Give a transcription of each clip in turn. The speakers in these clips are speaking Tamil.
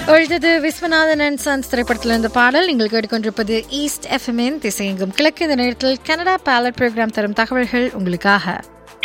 ஒழித்தது விஸ்வநாதன் அண்ட் சன்ஸ் திரைப்படத்தில் இருந்த பாடல் நீங்கள் கேட்டுக்கொண்டிருப்பது ஈஸ்ட் எஃப்எம்என் திசையெங்கும் கிழக்கு இந்த நேரத்தில் கனடா பேலட் ப்ரோக்ராம் தரும் தகவல்கள் உங்களுக்காக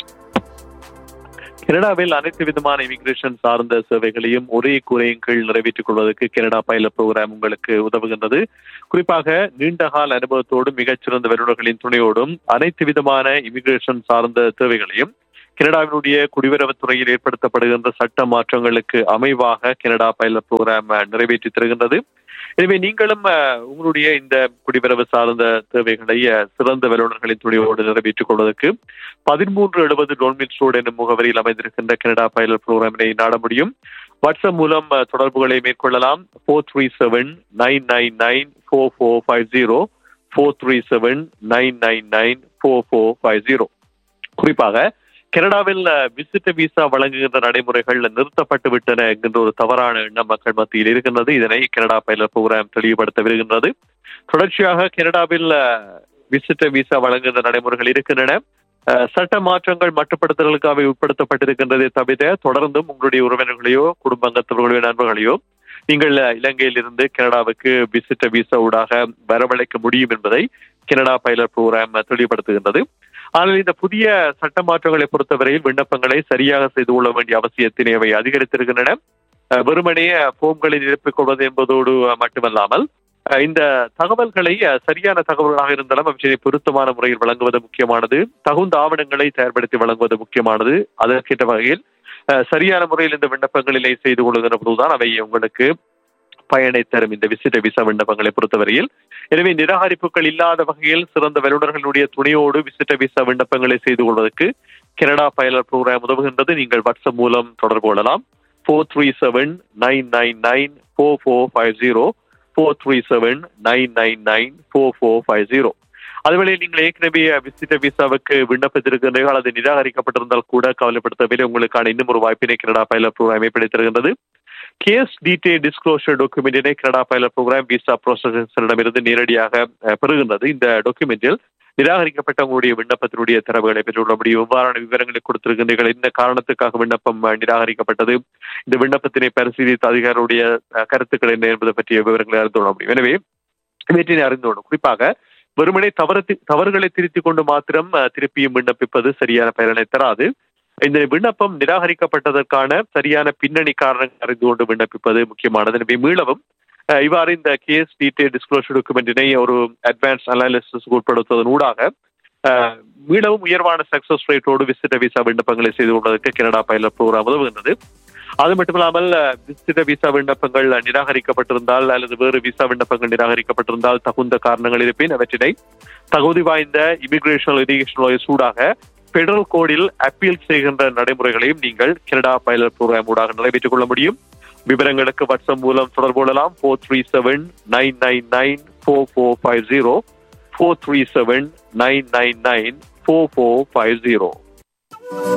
கனடாவில் அனைத்து விதமான இமிகிரேஷன் சார்ந்த சேவைகளையும் ஒரே குறையின் கீழ் நிறைவேற்றிக் கொள்வதற்கு கனடா பைலட் ப்ரோக்ராம் உங்களுக்கு உதவுகின்றது குறிப்பாக நீண்டகால அனுபவத்தோடும் மிகச்சிறந்த வல்லுநர்களின் துணையோடும் அனைத்து விதமான இமிகிரேஷன் சார்ந்த தேவைகளையும் கனடாவினுடைய குடிவரவுத் துறையில் ஏற்படுத்தப்படுகின்ற சட்ட மாற்றங்களுக்கு அமைவாக கனடா பைலட் ப்ரோக்ராம் நிறைவேற்றி தருகின்றது எனவே நீங்களும் அஹ், உங்களுடைய இந்த குடிவரவு சார்ந்த தேவைகளை அஹ், சிறந்த வல்லுநர்களின் துணையோடு நிறைவேற்றிக் கொள்வதற்கு பதிமூன்று எழுபது டோன்மின்ஸ் ரோடு என்னும் முகவரியில் அமைந்திருக்கின்ற கனடா பைலட் ப்ரோக்ராமினை நாட முடியும் வாட்ஸ்அப் மூலம் அஹ், தொடர்புகளை மேற்கொள்ளலாம் four three seven nine nine nine four four five zero four three seven nine nine nine four four five zero குறிப்பாக கனடாவில் விசிட்ட விசா வழங்குகின்ற நடைமுறைகள் நிறுத்தப்பட்டு விட்டன என்கின்ற ஒரு தவறான எண்ணம் மக்கள் மத்தியில் இருக்கின்றது இதனை கனடா பைலட் ப்ரோக்ராம் தெளிவுபடுத்த வருகின்றது தொடர்ச்சியாக கனடாவில் விசிட்ட விசா வழங்குகின்ற நடைமுறைகள் இருக்கின்றன அஹ், சட்ட மாற்றங்கள் மட்டுப்படுத்தல்களுக்கு அவை உட்படுத்தப்பட்டிருக்கின்றதை தவிர தொடர்ந்தும் உங்களுடைய உறவினர்களையோ குடும்பங்கத்தவர்களையோ நண்பர்களையோ நீங்கள் அஹ், இலங்கையிலிருந்து கனடாவுக்கு விசிட்ட விசா ஊடாக வரவழைக்க முடியும் என்பதை கனடா பைலட் ப்ரோக்ராம் தெளிவுபடுத்துகின்றது ஆனால் இந்த புதிய சட்ட மாற்றங்களை பொறுத்தவரையில் விண்ணப்பங்களை சரியாக செய்து கொள்ள வேண்டிய அவசியத்தினை அவை அதிகரித்திருக்கின்றன அஹ், வெறுமனே போம்களை நிரப்பிக் கொள்வது என்பதோடு அஹ், மட்டுமல்லாமல் அஹ், இந்த தகவல்களை அஹ், சரியான தகவல்களாக இருந்தாலும் அவற்றை பொருத்தமான முறையில் வழங்குவது முக்கியமானது தகுந்த ஆவணங்களை தயார்படுத்தி வழங்குவது முக்கியமானது அதற்கேற்ற வகையில் அஹ், சரியான முறையில் இந்த விண்ணப்பங்களிலே செய்து கொள்கின்ற போதுதான் அவை உங்களுக்கு பயனை தரும் இந்த விசிட்ட விசா விண்ணப்பங்களை பொறுத்தவரையில் எனவே நிராகரிப்புகள் இல்லாத வகையில் சிறந்த வல்லுநர்களுடைய துணையோடு விசிட்ட விசா விண்ணப்பங்களை செய்து கொள்வதற்கு கனடா பைலட் ப்ரோக்ராம் உதவுகின்றது நீங்கள் வாட்ஸ்அப் மூலம் தொடர்பு கொள்ளலாம் four three seven nine nine nine four four five zero four three seven nine nine nine four four five zero அதுவேளை நீங்கள் ஏற்கனவே விசிட்ட விசாவுக்கு விண்ணப்பித்திருக்கின்றீர்கள் அல்லது நிராகரிக்கப்பட்டிருந்தால் கூட கவலைப்படுத்தவில்லை உங்களுக்கான இன்னும் ஒரு வாய்ப்பினை கனடா பைலட் ப்ரோக்ராம் ஏற்படுத்திருக்கின்றது கேஸ் டீடைல் டிஸ்க்ளோஷர் டாக்குமெண்டினை கனடா பைலட் ப்ரோக்ராம் விசா ப்ரோசஸரிடமிருந்து நேரடியாக அஹ், பெறுகின்றது இந்த டாக்குமெண்டில் நிராகரிக்கப்பட்ட உங்களுடைய விண்ணப்பத்தினுடைய தரவுகளை பெற்றுள்ள முடியும் எவ்வாறான விவரங்களை கொடுத்திருக்கின்றீர்கள் என்ன காரணத்துக்காக விண்ணப்பம் அஹ், நிராகரிக்கப்பட்டது இந்த விண்ணப்பத்தினை பரிசீலித்த அதிகாரியுடைய அஹ், கருத்துக்கள் என்ன என்பது பற்றிய விவரங்களை அறிந்து கொள்ள முடியும் எனவே இவற்றினை அறிந்து கொள்ளும் குறிப்பாக வெறுமனே தவறு தவறுகளை திருத்திக் கொண்டு மாத்திரம் அஹ், திருப்பியும் விண்ணப்பிப்பது சரியான பயனை தராது இந்த விண்ணப்பம் நிராகரிக்கப்பட்டதற்கான சரியான பின்னணி காரணங்கள் அறிந்து கொண்டு விண்ணப்பிப்பது முக்கியமானது எனவே மீளவும் அஹ், இவ்வாறு இந்த கேஸ் டீடைல் டிஸ்க்ளோஷர் டாக்குமெண்டினை ஒரு அட்வான்ஸ் அனாலிசிஸ் உட்படுத்துவதன் ஊடாக அஹ், மீளவும் உயர்வான சக்சஸ் ரேட்டோடு விசிட்ட விசா விண்ணப்பங்களை செய்து கொள்வதற்கு கனடா பைலட் ப்ரோக்ராம் உதவுகின்றது அது மட்டுமில்லாமல் அஹ், விசிட்ட விசா விண்ணப்பங்கள் நிராகரிக்கப்பட்டிருந்தால் அல்லது வேறு விசா விண்ணப்பங்கள் நிராகரிக்கப்பட்டிருந்தால் தகுந்த காரணங்கள் இருப்பின் அவற்றினை தகுதி வாய்ந்த இமிகிரேஷன் இரிகேஷன் லாயர்ஸ் ஊடாக பெடரல் கோடில் அப்பீல் செய்கின்ற நடைமுறைகளையும் நீங்கள் கனடா பைலட் ப்ரோக்ராம் ஊடாக நிறைவேற்றிக் கொள்ள முடியும் விவரங்களுக்கு வாட்ஸ்அப் மூலம் தொடர்பு கொள்ளலாம் four three seven nine nine nine four four five zero four three seven nine nine nine four four five zero